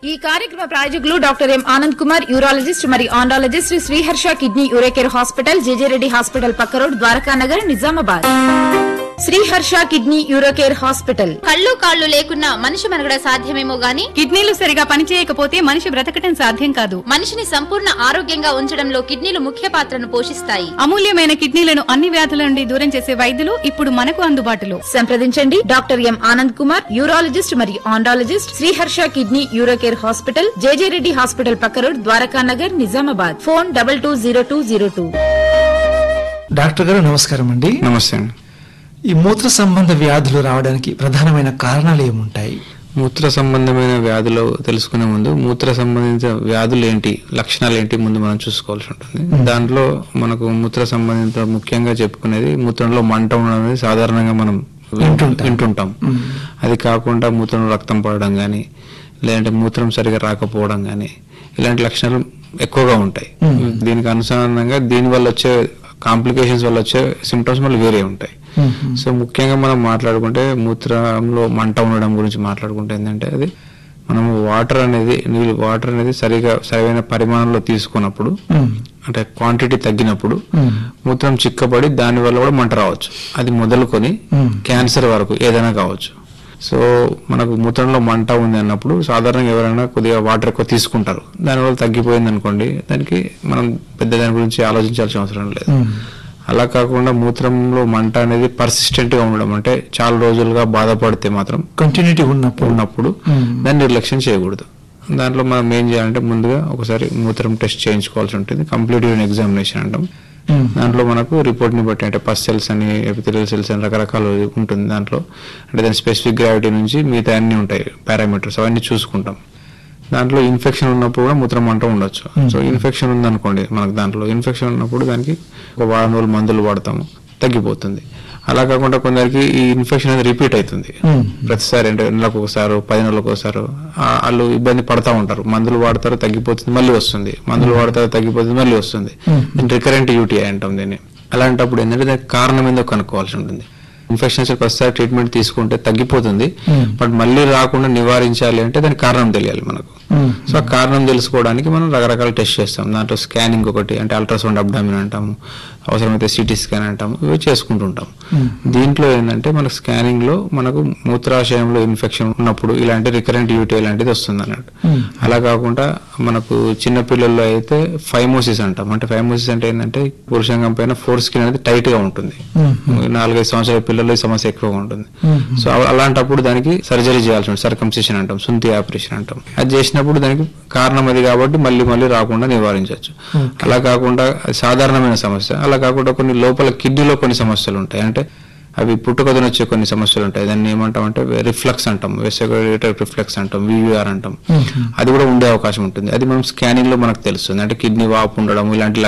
ఈ కార్యక్రమ ప్రాయోజకులు doctor M Anand Kumar urologist మరియు andrologist Sriharsha kidney యూరేకేర్ hospital JJ Reddy hospital పక్క road Dwarakanagar Nizamabad Sriharsha kidney Eurocare hospital కళ్ళు కాళ్ళు లేకున్నా మనిషి మనగడ సాధ్యమేమో గాని కిడ్నీలు సరిగా పనిచేయకపోతే మనిషి బ్రతకటం సాధ్యం కాదు మనిషిని సంపూర్ణ ఆరోగ్యంగా ఉంచడంలో కిడ్నీలు ముఖ్య పాత్రను పోషిస్తాయి అమూల్యమైన కిడ్నీలను అన్ని వ్యాధుల నుండి దూరం చేసే వైద్యులు ఇప్పుడు మనకు అందుబాటులో సంప్రదించండి doctor M Anand Kumar urologist మరియు andrologist Sriharsha kidney Eurocare hospital JJ Reddy hospital పక్క road Dwarakanagar Nizamabad phone double two zero two zero two doctor గారు నమస్కారం అండి నమస్తే అండి ఈ మూత్ర సంబంధ వ్యాధులు రావడానికి ప్రధానమైన కారణాలు ఏముంటాయి మూత్ర సంబంధమైన వ్యాధులు తెలుసుకునే ముందు మూత్ర సంబంధిత వ్యాధులు ఏంటి లక్షణాలు ఏంటి ముందు మనం చూసుకోవాల్సి ఉంటుంది దాంట్లో మనకు మూత్ర సంబంధిత ముఖ్యంగా చెప్పుకునేది మూత్రంలో మంట ఉండడం అనేది సాధారణంగా మనం వింటుంటాం. వింటుంటాం అది కాకుండా మూత్రంలో రక్తం పడడం కానీ లేదంటే మూత్రం సరిగా రాకపోవడం కానీ ఇలాంటి లక్షణాలు ఎక్కువగా ఉంటాయి దీనికి అనుసంధానంగా దీని వల్ల వచ్చే కాంప్లికేషన్స్ వల్ల వచ్చే సిమ్టమ్స్ మళ్ళీ వేరే ఉంటాయి సో ముఖ్యంగా మనం మాట్లాడుకుంటే మూత్రంలో మంట ఉండడం గురించి మాట్లాడుకుంటే ఏంటంటే అది మనము వాటర్ అనేది నీళ్ళు వాటర్ అనేది సరిగా సరైన పరిమాణంలో తీసుకున్నప్పుడు అంటే క్వాంటిటీ తగ్గినప్పుడు మూత్రం చిక్కబడి దాని వల్ల కూడా మంట రావచ్చు అది మొదలుకొని క్యాన్సర్ వరకు ఏదైనా కావచ్చు సో మనకు మూత్రంలో మంట ఉంది అన్నప్పుడు సాధారణంగా ఎవరైనా కొద్దిగా వాటర్ ఎక్కువ తీసుకుంటారు దానివల్ల తగ్గిపోయింది అనుకోండి దానికి మనం పెద్ద దాని గురించి ఆలోచించాల్సిన అవసరం లేదు అలా కాకుండా మూత్రంలో మంట అనేది పర్సిస్టెంట్ గా ఉండడం అంటే చాలా రోజులుగా బాధపడితే మాత్రం కంటిన్యూటీ ఉన్నప్పుడు ఉన్నప్పుడు దాన్ని నిర్లక్ష్యం చేయకూడదు దాంట్లో మనం ఏం చేయాలంటే ముందుగా ఒకసారి మూత్రం టెస్ట్ చేయించుకోవాల్సి ఉంటుంది కంప్లీట్ యూరిన్ ఎగ్జామినేషన్ అంటాం దాంట్లో మనకు రిపోర్ట్ ని బట్టి అంటే పస్ సెల్స్ అని ఎపిథెలియల్ సెల్స్ అని రకరకాలు ఉంటుంది దాంట్లో అంటే దాని స్పెసిఫిక్ గ్రావిటీ నుంచి మిగతా అన్ని ఉంటాయి పారామీటర్స్ అవన్నీ చూసుకుంటాం దాంట్లో ఇన్ఫెక్షన్ ఉన్నప్పుడు కూడా మూత్రం మంట ఉండొచ్చు సో ఇన్ఫెక్షన్ ఉందనుకోండి మనకు దాంట్లో ఇన్ఫెక్షన్ ఉన్నప్పుడు దానికి ఒక వారం రోజులు మందులు వాడతాము తగ్గిపోతుంది అలా కాకుండా కొందరికి ఈ ఇన్ఫెక్షన్ అనేది రిపీట్ అవుతుంది ప్రతిసారి అంటే నెలకు ఒకసారి పది నెలలకు ఒకసారి ఆ- వాళ్ళు ఇబ్బంది పడతా ఉంటారు మందులు వాడతారు తగ్గిపోతుంది మళ్ళీ వస్తుంది మందులు వాడతారు తగ్గిపోతుంది మళ్ళీ వస్తుంది దీన్ని రికరెంట్ యూటీఐ అంటాం దీన్ని అలాంటప్పుడు ఏంటంటే దానికి కారణం ఏందో కనుక్కోవాల్సి ఉంటుంది ఇన్ఫెక్షన్స్ ఒకసారి ట్రీట్మెంట్ తీసుకుంటే తగ్గిపోతుంది బట్ మళ్ళీ రాకుండా నివారించాలి అంటే దానికి కారణం తెలియాలి మనకు సో ఆ కారణం తెలుసుకోవడానికి మనం రకరకాల టెస్ట్ చేస్తాం దాంట్లో స్కానింగ్ ఒకటి అంటే అల్ట్రాసౌండ్ అబ్డామిన్ అంటాము అవసరమైతే సిటీ స్కాన్ అంటాము ఇవి చేసుకుంటుంటాం దీంట్లో ఏంటంటే మన స్కానింగ్ లో మనకు మూత్రాశయంలో ఇన్ఫెక్షన్ ఉన్నప్పుడు ఇలాంటి రికరెంట్ యూటీ లాంటిది వస్తుంది అన్నట్టు అలా కాకుండా మనకు చిన్న పిల్లల్లో అయితే ఫైమోసిస్ అంటాం అంటే ఫైమోసిస్ అంటే ఏంటంటే పురుషంగం పైన ఫోర్ స్కిన్ అనేది టైట్ గా ఉంటుంది నాలుగైదు సంవత్సరాల పిల్లల్లో ఈ సమస్య ఎక్కువగా ఉంటుంది సో అలా- అలాంటప్పుడు దానికి సర్జరీ చేయాల్సి ఉంటుంది సర్కంసిషన్ అంటాం సుంతి ఆపరేషన్ అంటాం అది చేసినప్పుడు దానికి కారణం అది కాబట్టి మళ్ళీ మళ్ళీ రాకుండా నివారించవచ్చు అలా కాకుండా అది సాధారణమైన సమస్య అలా కాకుండా కొన్ని లోపల కిడ్నీలో కొన్ని సమస్యలు ఉంటాయి అంటే అవి పుట్టుకతోనే వచ్చే కొన్ని సమస్యలు ఉంటాయి దాన్ని ఏమంటాం అంటే రిఫ్లక్స్ అంటాం వెసోలేటర్ రిఫ్లెక్స్ అంటాం వివిఆర్ అంటాం అది కూడా ఉండే అవకాశం ఉంటుంది అది మనం స్కానింగ్ లో మనకు తెలుస్తుంది అంటే కిడ్నీ వాపు ఉండడం ఇలాంటి